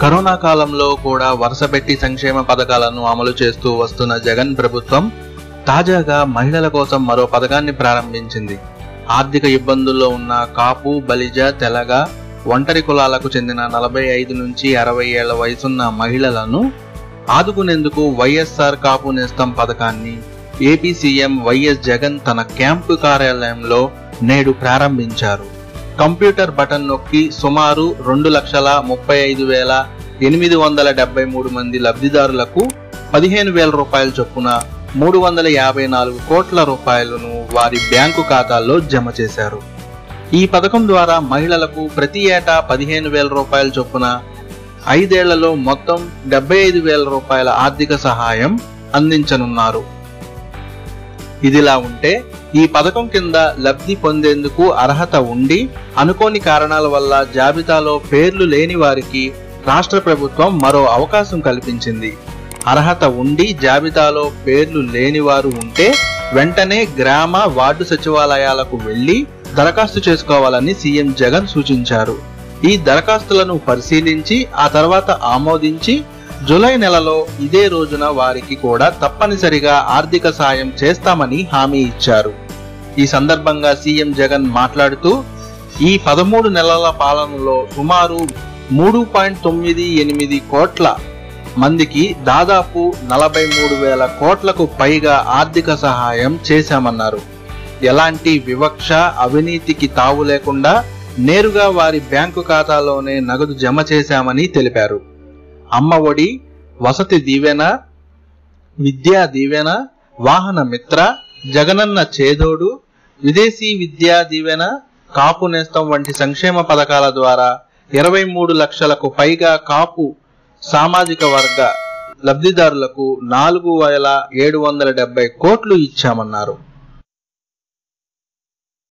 corona కాలంలో కూడా వరుసపెట్టి సంక్షేమ పథకాలను అమలు చేస్తూ వస్తున్న జగన్ ప్రభుత్వం తాజాగా మహిళల కోసం మరో పథకాన్ని ప్రారంభించింది ఆర్థిక ఇబ్బందుల్లో ఉన్న కాపు బలిజ తెలగ ఒంటరి కులాలకు చెందిన నలభై ఐదు నుంచి అరవై ఏళ్ల వయసున్న మహిళలను ఆదుకునేందుకు వైఎస్ఆర్ కాపు నేస్తం పథకాన్ని ఏపీ సీఎం వైఎస్ జగన్ తన క్యాంపు కార్యాలయంలో నేడు ప్రారంభించారు కంప్యూటర్ బటన్ నొక్కి సుమారు రెండు లక్షల ముప్పై ఐదు వేల ఎనిమిది వందల డెబ్బై మూడు మంది లబ్ధిదారులకు పదిహేను వేల రూపాయల చొప్పున మూడు వందల యాభై నాలుగు కోట్ల రూపాయలను వారి బ్యాంకు ఖాతాల్లో జమ చేశారు ఈ పథకం ద్వారా మహిళలకు ప్రతి ఏటా పదిహేను వేల రూపాయల చొప్పున ఐదేళ్లలో మొత్తం డెబ్బై ఐదు వేల రూపాయల ఆర్థిక సహాయం అందించనున్నారు ఇదిలా ఉంటే ఈ పథకం కింద లబ్ధి పొందేందుకు అర్హత ఉండి అనుకోని కారణాల వల్ల జాబితాలో పేర్లు లేని వారికి రాష్ట్ర ప్రభుత్వం మరో అవకాశం కల్పించింది అర్హత ఉండి జాబితాలో పేర్లు లేని వారు ఉంటే వెంటనే గ్రామ వార్డు సచివాలయాలకు వెళ్లి దరఖాస్తు చేసుకోవాలని సీఎం జగన్ సూచించారు ఈ దరఖాస్తులను పరిశీలించి ఆ తర్వాత ఆమోదించి జూలై నెలలో ఇదే రోజున వారికి కూడా తప్పనిసరిగా ఆర్థిక సాయం చేస్తామని హామీ ఇచ్చారు ఈ సందర్భంగా సీఎం జగన్ మాట్లాడుతూ ఈ పదమూడు నెలల పాలనలో సుమారు మూడు పాయింట్ తొమ్మిది ఎనిమిది కోట్ల మందికి దాదాపు నలభై మూడు వేల కోట్లకు పైగా ఆర్థిక సహాయం చేశామన్నారు ఎలాంటి వివక్ష అవినీతికి తావు లేకుండా నేరుగా వారి బ్యాంకు ఖాతాలోనే నగదు జమ చేశామని తెలిపారు అమ్మ ఒడి వసతి దీవెన విద్యా దీవెన వాహన మిత్ర జగనన్న చేదోడు విదేశీ విద్యా దీవెన కాపు నేస్తం వంటి సంక్షేమ పథకాల ద్వారా ఇరవై మూడు లక్షలకు పైగా కాపు సామాజిక వర్గ లబ్ధిదారులకు నాలుగు వేల ఏడు వందల డెబ్బై కోట్లు ఇచ్చామన్నారు